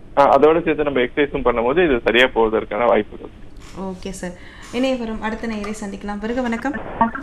அஹ் அதோட சேர்த்து நம்ம எக்ஸசைஸும் பண்ணும்போது இது சரியா போவதற்கான வாய்ப்புகள் இருக்கு. ஓகே சார் இணைய வரும் அடுத்த நேயரை சந்திக்கலாம் பிறகு வணக்கம்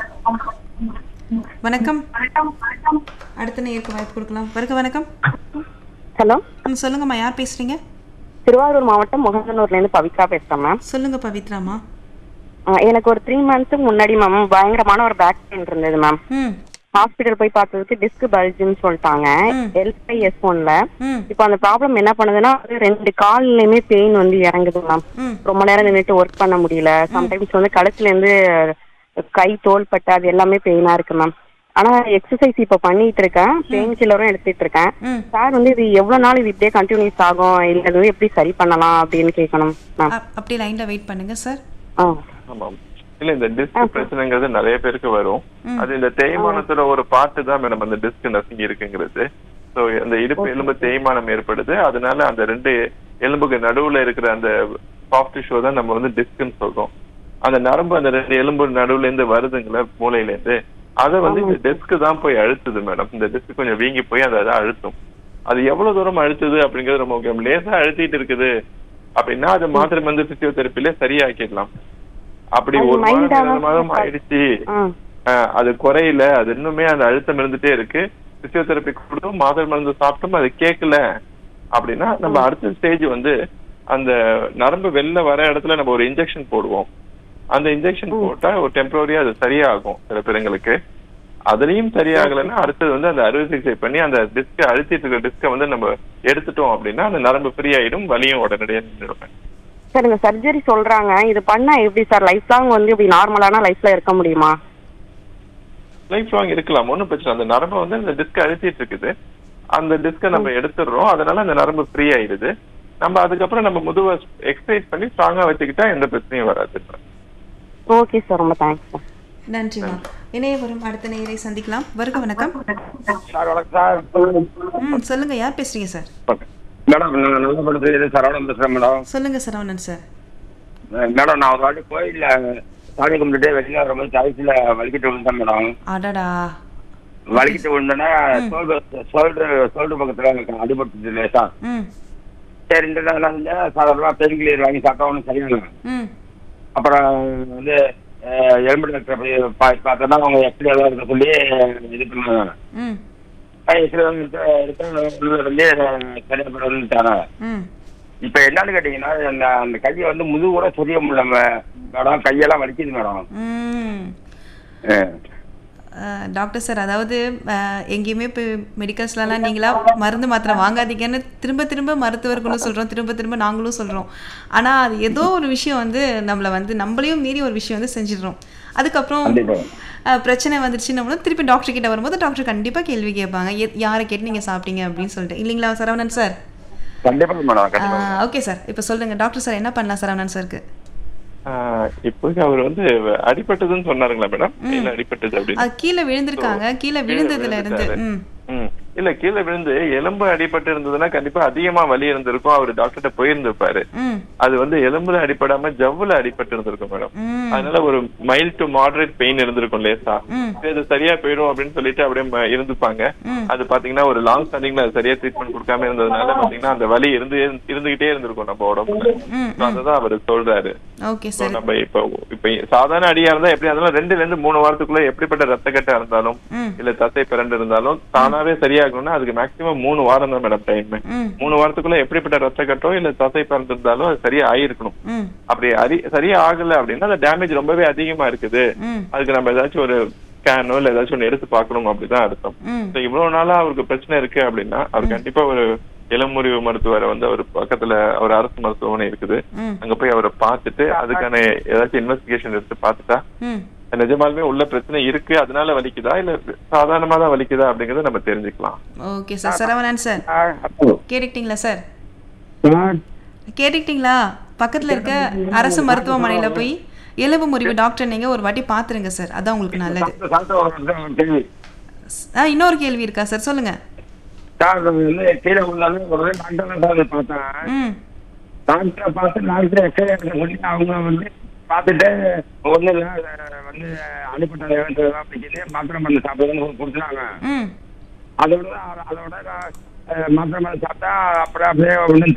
வணக்கம் அடுத்த நேயருக்கு வாய்ப்பு கொடுக்கலாம் பிறகு வணக்கம் ஹலோ ம் சொல்லுங்கம்மா யார் பேசுறீங்க திருவாரூர் மாவட்டம் முகநூர்லேருந்து பவித்ரா பேசுகிறேன் மேம் சொல்லுங்க பவித்ராமா எனக்கு ஒரு த்ரீ மந்த்ஸுக்கு முன்னாடி மேம் பயங்கரமான ஒரு பேக் பெயின் இருந்தது மேம் ம் ஹாஸ்பிட்டல் போய் பார்த்ததுக்கு டிஸ்க் பல்ஜுன்னு சொல்லிட்டாங்க ம். எல் ஃபைவ் எஸ் ஒன்ல ம் இப்போ அந்த ப்ராப்ளம் என்ன பண்ணுதுன்னா அது ரெண்டு கால்லையுமே பெயின் வந்து இறங்குது மேம் ம் ரொம்ப நேரம் நின்றுட்டு ஒர்க் பண்ண முடியல சம்டைம்ஸ் வந்து கழுத்துல இருந்து கை தோள்பட்டை அது எல்லாமே பெயினா இருக்கு மேம் ஆனா எக்ஸசைஸ் இப்போ பண்ணிட்டு இருக்கேன் பெயின் கில்லரும் எடுத்துட்டு இருக்கேன் ம் சார் வந்து இது எவ்வளவு நாள் இது இப்படியே கண்டினியூஸ் ஆகும் இல்ல இது வந்து எப்படி சரி பண்ணலாம் அப்படின்னு கேட்கணும் மேம் அப்- அப்படியே லைன்ல வெயிட் பண்ணுங்க சார் ஆ ஆமாம் இல்ல இந்த டிஸ்க் பிரச்சனைங்கிறது நிறைய பேருக்கு வரும் ம். அது இந்த தேய்மானத்தோட ஒரு பாட்டு தான் மேடம் அந்த டிஸ்க் நசுங்கி இருக்குங்கிறது சோ அந்த இடுப்பு எலும்பு தேய்மானம் ஏற்படுது அதனால அந்த ரெண்டு எலும்புக்கு நடுவுல இருக்கிற அந்த சாஃப்ட் டிஷ்யூ தான் நம்ம வந்து டிஸ்க்னு சொல்றோம் அந்த நரம்பு அந்த ரெண்டு எலும்பு நடுவுல இருந்து வருதுங்களா மூளையில இருந்து அதை வந்து இந்த டிஸ்க் தான் போய் அழுத்துது மேடம் இந்த டிஸ்க் கொஞ்சம் வீங்கி போய் அதை தான் அழுத்தும் அது எவ்வளவு தூரம் அழுத்துது அப்படிங்கிறது ரொம்ப முக்கியம் லேசா அழுத்திட்டு இருக்குது அப்படின்னா அது மாத்திரை மருந்து பிசியோதெரப்பிலே சரியாக்கிடலாம் அப்படி அது ஒரு மாதம் mild ஆ இரண்டு மாதம் தான் ஆயிடுச்சு ஆ ஆஹ் அது குறையல அது இன்னுமே அந்த அழுத்தம் இருந்துட்டே இருக்கு பிசியோதெரப்பி கொடுத்தும் மாத்திரை மருந்து சாப்பிட்டும் அது கேட்கல அப்படின்னா நம்ம அடுத்த ஸ்டேஜ் வந்து அந்த நரம்பு வெளில வர இடத்துல நம்ம ஒரு இன்ஜெக்ஷன் போடுவோம் அந்த இன்ஜெக்ஷன் போட்டா ஒரு டெம்பரரியா அது சரியாகும் சில பேருங்களுக்கு அதுலயும் சரியாகலைன்னா அடுத்தது வந்து அந்த அறுவை சிகிச்சை பண்ணி அந்த டிஸ்க அழுத்திட்டு இருக்கிற டிஸ்கை வந்து நம்ம எடுத்துட்டோம் அப்படின்னா அந்த நரம்பு ஃப்ரீ ஆயிடும் வலியும் உடனடியாக நின்றுடும் சார் இந்த சர்ஜரி சொல்றாங்க இது பண்ணா எப்படி சார் லைஃப் லாங் வந்து இப்படி நார்மலான லைஃப்ல இருக்க முடியுமா லைஃப் லாங் இருக்கலாம் ஒன்றும் பிரச்சனை அந்த நரம்பு வந்து அந்த டிஸ்க் அழுத்திட்டு இருக்குது அந்த டிஸ்கை நம்ம எடுத்துடுறோம் அதனால அந்த நரம்பு ஃப்ரீ ஆயிடுது நம்ம அதுக்கப்புறம் நம்ம முதுவை எக்ஸசைஸ் பண்ணி ஸ்ட்ராங்கா வச்சுக்கிட்டா எந்த பிரச்சனையும் வராது ஓகே சார் ரொம்ப தேங்க்ஸ் சார் நன்றிம்மா இணைய வரும் அடுத்த நேயரை சந்திக்கலாம் வருக வணக்கம் சார் வணக்கம் சார் ம் சொல்லுங்க யார் பேசுறீங்க சார் மேடம் நான் நல்ல படத்துல சரவணன் பேசுறேன் மேடம் சொல்லுங்க சரவணன் சார் மேடம் நான் ஒரு வாட்டி கோயில்ல சாமி கும்பிட்டுட்டு வெளியில வரும்போது தலைசில வலிக்கிட்டு விழுந்தேன் மேடம் அடடா வலிக்கிட்டு விழுந்தேன்னா சோல்டர் சோல்டர் பக்கத்துல எனக்கு அடிபட்டுச்சு லேசா ம் சரி இந்த நாள் வந்து சாதாரணமா பெயின் கிளியர் வாங்கி சாப்பிட்டா ஒன்றும் சரியான ம் அப்புறம் வந்து அஹ், எலும்பு டாக்டர் போய் பா- பார்த்தோன்னா அவங்க எக்ஸ்ரே ஏதாவது இருக்க சொல்லி இது பண்ணாங்க ம் எக்ஸ்ரே எடுத்து வந்து சரியா பண்ணி ம் இப்ப என்னன்னு கேட்டீங்கன்னா அந்த அந்த கையை வந்து முதுகு கூட சொரிய முடியல ம- மேடம் கையெல்லாம் வலிக்குது மேடம் ம் அஹ். அஹ், டாக்டர் சார் அதாவது அஹ், எங்கேயுமே இப்போ மெடிக்கல்ஸ்லலாம் நீங்களா மருந்து மாத்திரை வாங்காதீங்கன்னு திரும்ப திரும்ப மருத்துவர்களும் சொல்கிறோம் திரும்ப திரும்ப நாங்களும் சொல்கிறோம் ஆனால் அது ஏதோ ஒரு விஷயம் வந்து நம்மளை வந்து நம்மளையும் மீறி ஒரு விஷயம் வந்து செஞ்சிடுறோம் அதுக்கப்புறம் கண்டிப்பா. அஹ், பிரச்சனை வந்துருச்சுன்னு திருப்பி டாக்டர் கிட்ட வரும்போது டாக்டர் கண்டிப்பாக கேள்வி கேட்பாங்க எ- யாரை கேட்டு நீங்கள் சாப்பிட்டீங்க அப்படின்னு சொல்லிட்டு இல்லைங்களா சரவணன் சார் கண்டிப்பா மேடம் கண்டிப்பா ஓகே சார் இப்போ சொல்லுங்கள் டாக்டர் சார் என்ன பண்ணலாம் சரவணன் சாருக்கு ஆஹ் இப்போதைக்கு அவர் வந்து அடிபட்டதுன்னு சொன்னாருங்களா மேடம் கையில அடிபட்டது அப்படின்னு அது கீழே விழுந்திருக்காங்க கீழே விழுந்ததுல இருந்து ம் ம். இல்ல கீழே விழுந்து எலும்பு அடிபட்டு இருந்ததுன்னா கண்டிப்பா அதிகமா வலி இருந்திருக்கும் அவர் டாக்டர்கிட்ட போயிருந்திருப்பாரு ம் அது வந்து எலும்புல அடிபடாம ஜவ்வுல அடிபட்டு இருந்திருக்கும் மேடம் ம் அதனால ஒரு மைல்ட் டு மாடரேட் பெயின் இருந்திருக்கும் லேசா ம் சரி, இது சரியா போயிடும் அப்படின்னு சொல்லிட்டு அப்படியே ம- இருந்துப்பாங்க ம். அது பாத்தீங்கன்னா ஒரு லாங் ஸ்டாண்டிங்ல அது சரியா ட்ரீட்மெண்ட் கொடுக்காம இருந்ததுனால பாத்தீங்கன்னா அந்த வலி இருந்து இருந்துகிட்டே இருந்திருக்கும் நம்ம உடம்புல ம் So அததான் அவர் சொல்றாரு ஓகே So சார் நம்ம இப்ப இப்ப சாதாரண அடியா இருந்தா எப்படி இருந்தாலும் ரெண்டுல இருந்து மூணு வாரத்துக்குள்ள எப்படிப்பட்ட ரத்த கட்டா இருந்தாலும் ம் இல்ல தசை பிறண்டு இருந்தாலும் தானாவே சரியாகணும்னா அதுக்கு மேக்ஸிமம் மூணு வாரம் தான் மேடம் டைம் ம் மூணு வாரத்துக்குள்ள எப்படிப்பட்ட ரத்த கட்டோ இல்ல தசை பிறண்டு இருந்தாலும் அது சரியா ஆயிருக்கணும் ம் அப்படி அரி சரியா ஆகல அப்படின்னா அந்த டேமேஜ் ரொம்பவே அதிகமா இருக்குது ம் அதுக்கு நம்ம ஏதாச்சும் ஒரு ஸ்கேனோ இல்ல ஏதாச்சும் ஒண்ணு எடுத்து பார்க்கணும் அப்படிதான் அர்த்தம் ம் So இவ்வளவு நாளா அவருக்கு பிரச்சனை இருக்கு அப்படின்னா அவர் கண்டிப்பா ஒரு இளமுறிவு மருத்துவரை வந்து அவர் பக்கத்துல ஒரு அரசு மருத்துவமனை இருக்குது ம் அங்க போய் அவரை பார்த்துட்டு அதுக்கான ஏதாச்சும் இன்வெஸ்டிகேஷன் எடுத்து பார்த்துட்டா ம் நிஜமாலுமே உள்ள பிரச்சனை இருக்கு அதனால வலிக்குதா இல்ல சாதாரணமா தான் வலிக்குதா அப்படிங்கறத நம்ம தெரிஞ்சுக்கலாம் ஓகே சார் சரவணன் சார் கேட்டுக்கிட்டீங்களா சார் கேட்டுக்கிட்டீங்களா பக்கத்துல இருக்க அரசு மருத்துவமனையில போய் எலும்பு முறிவு டாக்டர் நீங்க ஒரு வாட்டி பாத்துருங்க சார் அதான் உங்களுக்கு நல்லது கேள்வி ஆ இன்னொரு கேள்வி இருக்கா சார் சொல்லுங்க சார் அது வந்து கீழே விழுந்தாலும் ஒரு டாக்டர் சார் பார்த்தேன் ம் டாக்டரை பார்த்து டாக்டர் எக்ஸ்ரே எடுக்க சொல்லி அவங்க வந்து பார்த்துட்டு ஒன்றும் இல்லை வந்து அடிப்பட்ட வேண்டியது அப்படின்னு மாத்திரை மருந்து சாப்பிடுறதுன்னு கொடுத்துட்டாங்க ம் அதோட அதோட அஹ், மாத்திரை மருந்து சாப்பிட்டா அப்புறம் அப்படியே ஒன்றும்